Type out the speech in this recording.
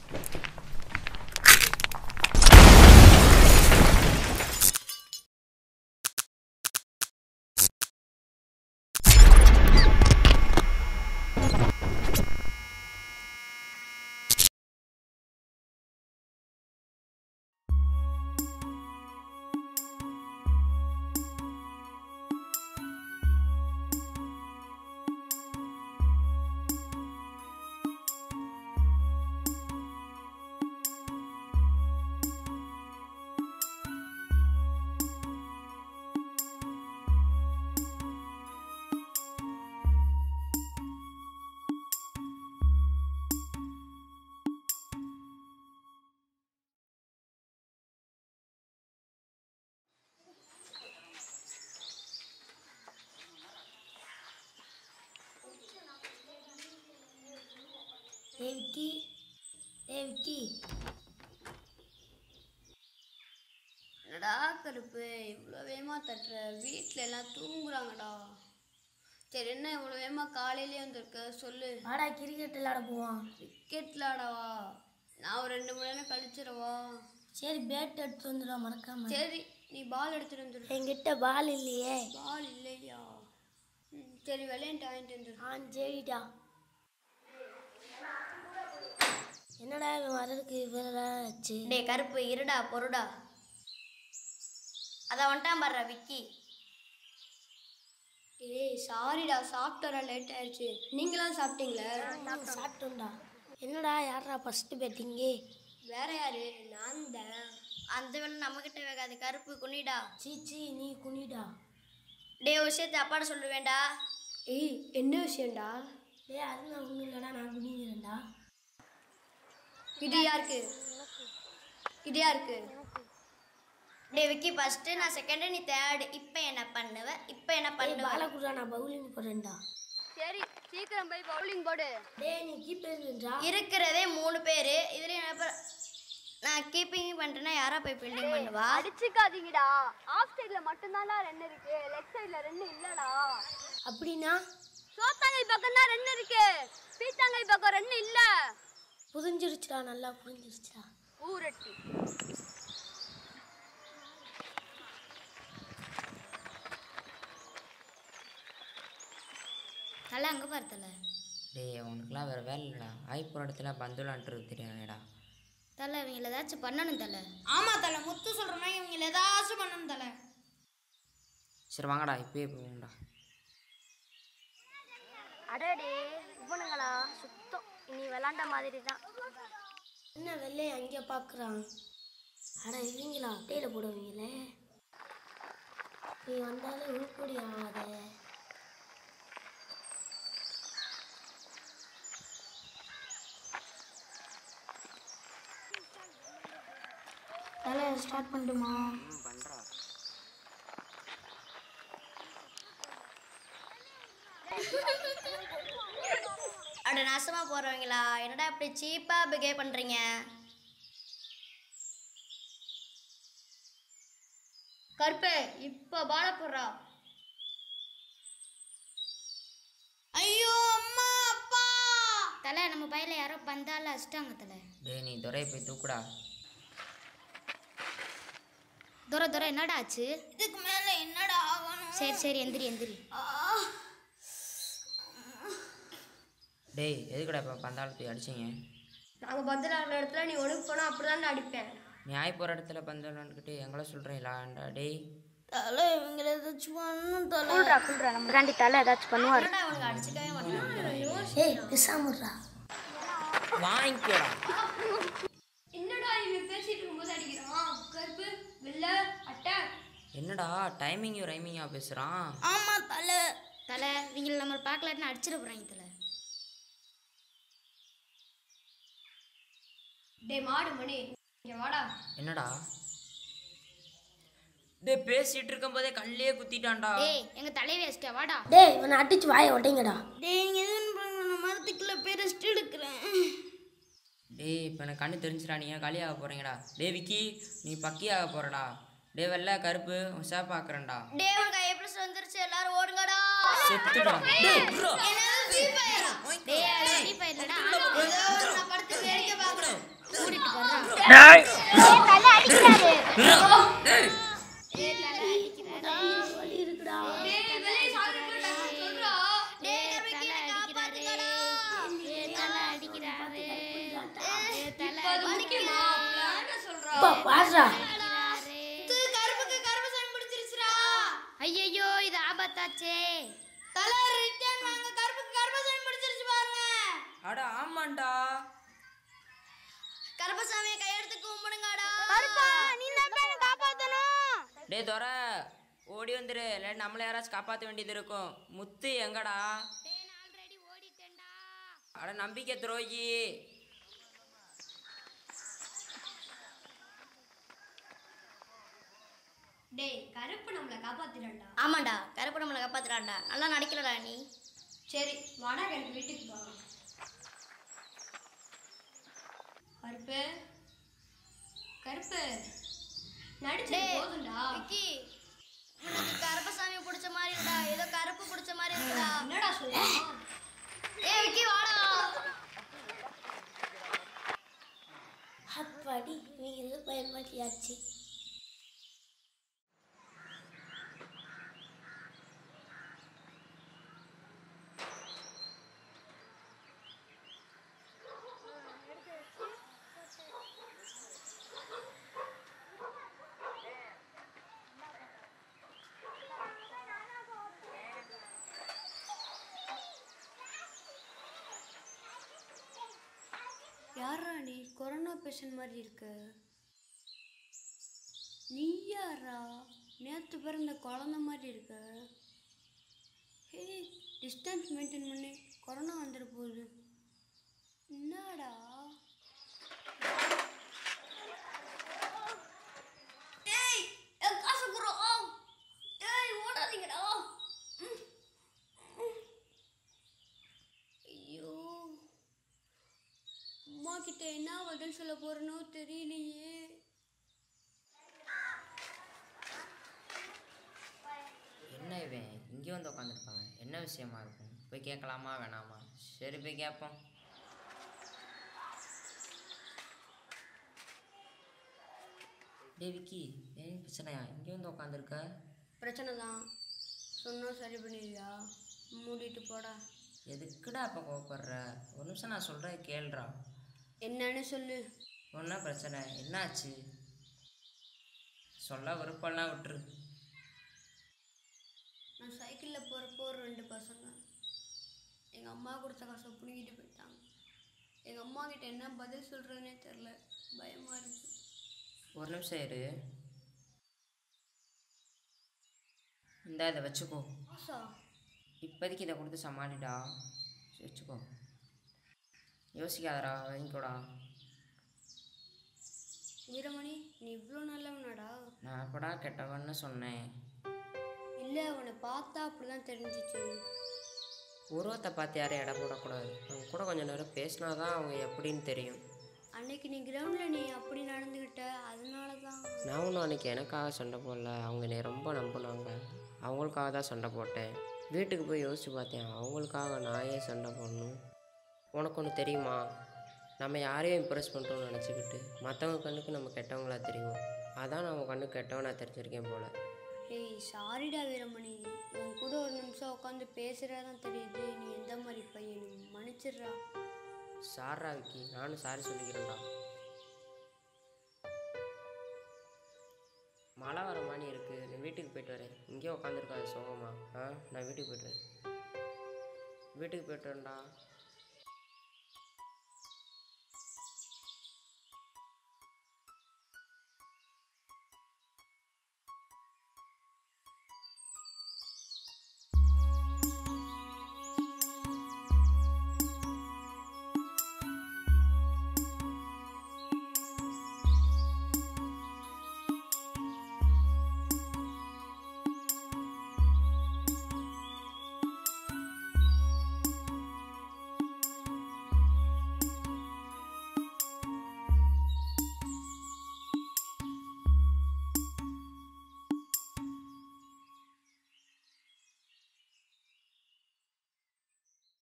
ஏ விக்கி ஏ விக்கி என்னடா கருப்பு இவ்வளோ வேகமாக தட்டுற வீட்டில் எல்லாம் தூங்குறாங்கடா சரி என்ன இவ்வளோ வேகமாக காலையிலே வந்திருக்க சொல்லு வாடா கிரிக்கெட் விளையாட போவோம் கிரிக்கெட் விளாடவா நான் ஒரு ரெண்டு மணி நேரம் கழிச்சிடவா சரி பேட் எடுத்து வந்துடும் மறக்காம சரி நீ பால் எடுத்துட்டு வந்துடு என்கிட்ட பால் இல்லையே பால் இல்லையா ம், சரி விளையாண்டு வாங்கிட்டு வந்துடு ஆ சரிடா என்னடா இவன் வர்றதுக்கு இவ்வளோ ஆச்சு டேய் கருப்பு இருடா பொருடா அதான் வந்துட்டான் பாடுறா விக்கி ஏய் சாரிடா சாப்பிட்டு வர லேட் ஆயிடுச்சு நீங்களாம் சாப்பிட்டீங்களா சாப்பிட்டோம்டா என்னடா யாரா ஃபர்ஸ்ட் பேட்டிங்கு வேற யாரு நான் தான் அந்த வேலை நம்மகிட்ட வேகாது கருப்பு குனிடா சீச்சி நீ குனிடா டேய் ஒரு விஷயத்தை அப்பாட சொல்லுவேண்டா ஏய் என்ன விஷயம்டா டேய் அது நான் ஒன்றும் இல்லைடா நான் குனிக்கிறேன்டா இது யாருக்கு இது யாருக்கு டேய் விக்கி ஃபர்ஸ்ட் நான் செகண்ட் நீ தேர்ட் இப்போ என்ன பண்ணுவ இப்போ என்ன டேய் பண்ணுவ பாலை குடுறா நான் பவுலிங் போடுறேன்டா சரி சீக்கிரம் போய் பவுலிங் போடு டேய் நீ கீப்பர்ன்றா இருக்கிறதே மூணு பேர் இதுல என்ன ப- நான் கீப்பிங் பண்ணிட்டேன்னா யாரா போய் ஃபீல்டிங் பண்ணுவா அடிச்சுக்காதீங்கடா ஆஃப் சைடுல மட்டும்தான்டா ரன் இருக்கு லெஃப்ட் சைடுல ரன் இல்லடா அப்படின்னா சோத்தாங்கை பக்கம் தான் ரன் இருக்கு பீத்தாங்கை பக்கம் ரன் இல்ல புரிஞ்சிருச்சுடா நல்லா புரிஞ்சிருச்சுடா ஊரட்டி நல்லா அங்கே பார்த்தல டேய் உனக்குலாம் வேறு வேலை இல்லைடா ஆய்ப்புற இடத்துல பந்துலான்ட்டு தெரியாதேடா தலை இவங்களை ஏதாச்சும் பண்ணணும் தலை ஆமாம் தலை முத்து சொல்கிறோன்னா இவங்களை ஏதாச்சும் பண்ணணும் தலை சரி வாங்கடா இப்பயே போங்கடா அடடே இவனுங்களா சுத்தம் இனி விளாண்ட மாதிரி தான் என்ன வெள்ளையை அங்கே பார்க்குறான் அட இவங்களா அட்டையில் போடுவீங்களே நீ வந்தாலும் உருப்படி ஆகாத தலை ஸ்டார்ட் பண்ணட்டுமா பண்ணுறா அட நாசமாக போகிறவங்களா என்னடா இப்படி சீப்பாக பிஹேவ் பண்ணுறீங்க கருப்பு இப்போ பால போடுறா ஐயோ அம்மா அப்பா தலை நம்ம பையில யாரோ பந்தால அடிச்சிட்டாங்க தலை டேய் நீ துறையை போய் தூக்குடா துர துர என்னடா ஆச்சு இதுக்கு மேலே என்னடா ஆகணும் சரி சரி எந்திரி எந்திரி டேய் எதுக்குடா இப்போ பந்தால போய் அடிச்சிங்க நாங்கள் பந்து விளாட்ற இடத்துல நீ ஒழுங்கு போனால் அப்படி தான் அடிப்பேன் நீ ஆய்ப்புற இடத்துல பந்தாலான்னுக்கிட்டு எங்களை சொல்கிறீங்களாண்டா டேய் தலை இவங்களை ஏதாச்சும் பண்ணும் தலை கூல்றா கூல்றா நம்ம காண்டி தலை ஏதாச்சும் பண்ணுவாரு என்னடா அவனுக்கு அடிச்சுக்கவே மாட்டான் ஏய் பிசாமுட்றா வாங்கிக்கோடா என்னடா இவன் பேசிட்டு இருக்கும்போது அடிக்கிறான் கருப்பு வெள்ள அட்டை என்னடா டைமிங்கும் ரைமிங்காக பேசுகிறான் ஆமா தலை தலை இவங்களை நம்ம பார்க்கலான்னு அடிச்சிட போறாங்க தலை டேய் மாடு மணி இங்க வாடா என்னடா டேய் பேசிட்டு இருக்கும்போதே கல்லையே குத்திட்டான்டா டேய் எங்க தலையை வேஸ்டா வாடா டேய் இவனை அடிச்சு வாயை ஒட்டைங்கடா டேய் நீங்க எதுவும் பண்ணுங்க நான் மரத்துக்குள்ள போய் ரெஸ்ட் எடுக்கிறேன் டேய் இப்போ எனக்கு கண்ணு தெரிஞ்சிடா நீங்கள் களியாக போகிறீங்கடா டேய் விக்கி நீ பக்கியாக போகிறடா டேய் வெள்ளை கருப்பு உஷா பார்க்குறேன்டா டேய் உனக்கு ஐப்ரஸ் வந்துருச்சு எல்லாரும் ஓடுங்கடா செத்துடா டேய் bro. டேய் அது ஃப்ரீ ஃபயர்லடா நான் படுத்து வேடிக்கை பார்க்கறேன் தலை அடிக்கிறாரு வலி இருக்குடா அப்பா, பாடுறா கருப்புக்கு கருப்பு சாமி பிடிச்சிருச்சுடா ஐயோ இது ஆபத்தாச்சே தலை ரிட்டர்ன் வாங்க கருப்புக்கு கருப்பு சாமி பிடிச்சிருச்சு பாருங்க அட ஆமாண்டா கருப்பசாமியை கையெடுத்து கும்பிடுங்கடா கருப்பா நீ தான் காப்பாத்தணும் டேய் துரை ஓடி வந்துரு இல்லாட்டி நம்மளை யாராச்சும் காப்பாற்ற வேண்டியது இருக்கும் முத்து எங்கடா ஆல்ரெடி ஓடிட்டேன்டா அட நம்பிக்கை துரோகி டேய் கருப்பு நம்மளை காப்பாத்திடா ஆமாண்டா கருப்பு நம்மளை காப்பாத்திடாண்டா நல்லா நடிக்கலடா நீ சரி வாடா எனக்கு வீட்டுக்கு போகலாம் கருப்பு கருப்பு நடிச்சே போதும்டா விக்கி உனக்கு கருப்பசாமி பிடிச்ச மாதிரி இருக்குடா ஏதோ கருப்பு பிடிச்ச மாதிரி இருக்குடா என்னடா சொல்ற ஏய் விக்கி வாடா அப்பாடி நீ இது பயன்படுத்தியாச்சு யாரா நீ கொரோனா பேஷண்ட் மாதிரி இருக்க நீ யாரா நேற்று பிறந்த குழந்த மாதிரி இருக்க ஹே டிஸ்டன்ஸ் மெயின்டைன் பண்ணி கொரோனா வந்துட போகுது என்னடா டேய் என் காசு குறோ டேய் ஓடாதீங்கடா ம். ம். ஐயோ அம்மா கிட்ட என்ன பதில் சொல்ல போறேனோ தெரியலையே என்ன இவன் இங்கே வந்து உட்காந்துருக்காங்க என்ன விஷயமா இருக்கும் போய் கேட்கலாமா வேணாமா சரி போய் கேட்போம் டேய் விக்கி ஏன் பிரச்சனையா இங்கே வந்து உட்காந்துருக்க பிரச்சனை தான் சொன்னா சரி பண்ணிடுவியா மூடிட்டு போடா எதுக்குடா அப்போ கோவப்படுற ஒரு நிமிஷம் நான் சொல்கிறேன் கேளுடா என்னன்னு சொல்லு ஒன்றா பிரச்சனை என்னாச்சு சொல்ல விருப்பம்லாம் விட்டுரு நான் சைக்கிளில் போகிறப்போ ஒரு ரெண்டு பசங்க எங்கள் அம்மா கொடுத்த காசை பிடிங்கிட்டு போயிட்டாங்க எங்கள் அம்மா கிட்ட என்ன பதில் சொல்கிறதுனே தெரில பயமாக இருக்கு ஒரு நிமிஷம் இரு இந்த இதை வச்சுக்கோ ஆசா இப்போதைக்கு இதை கொடுத்து சமாளிடா வச்சுக்கோ யோசிக்காதடா வாங்கிக்கோடா வீரமணி நீ இவ்வளோ நல்லவனாடா நான் எப்படா கெட்டவன்னு சொன்னேன் இல்லை அவனை பார்த்தா அப்படிதான் தெரிஞ்சிச்சு உருவத்தை பார்த்து யாரையும் எடை போடக்கூடாது அவங்க கூட கொஞ்சம் நேரம் பேசினா தான் அவங்க எப்படின்னு தெரியும் அன்னைக்கு நீ கிரவுண்டில் நீ அப்படி நடந்துக்கிட்ட அதனால தான் நான் ஒன்றும் அன்றைக்கி எனக்காக சண்டை போடல அவங்க என்னை ரொம்ப நம்பினாங்க அவங்களுக்காக தான் சண்டை போட்டேன் வீட்டுக்கு போய் யோசிச்சு பார்த்தேன் அவங்களுக்காக நான் ஏன் சண்டை போடணும் உனக்கு ஒன்று தெரியுமா நம்ம யாரையும் இம்ப்ரெஸ் பண்ணுறோம்னு நினச்சிக்கிட்டு மற்றவங்க கண்ணுக்கு நம்ம கெட்டவங்களா தெரியும் அதான் நான் உன் கண்ணுக்கு கெட்டவனா தெரிஞ்சிருக்கேன் போல் ஏய் சாரிடா வீரமணி உன் கூட ஒரு நிமிஷம் உட்காந்து பேசுகிறதான் தெரியுது நீ எந்த மாதிரி பையன் மன்னிச்சிடுறா சாரா விக்கி நானும் சாரி சொல்லிக்கிறேன்டா மழை வர மாதிரி இருக்கு நான் வீட்டுக்கு போயிட்டு வரேன் இங்கேயே உட்காந்துருக்காது சோகமா ஆ நான் வீட்டுக்கு போயிட்டு வரேன் வீட்டுக்கு போயிட்டு வரேன்டா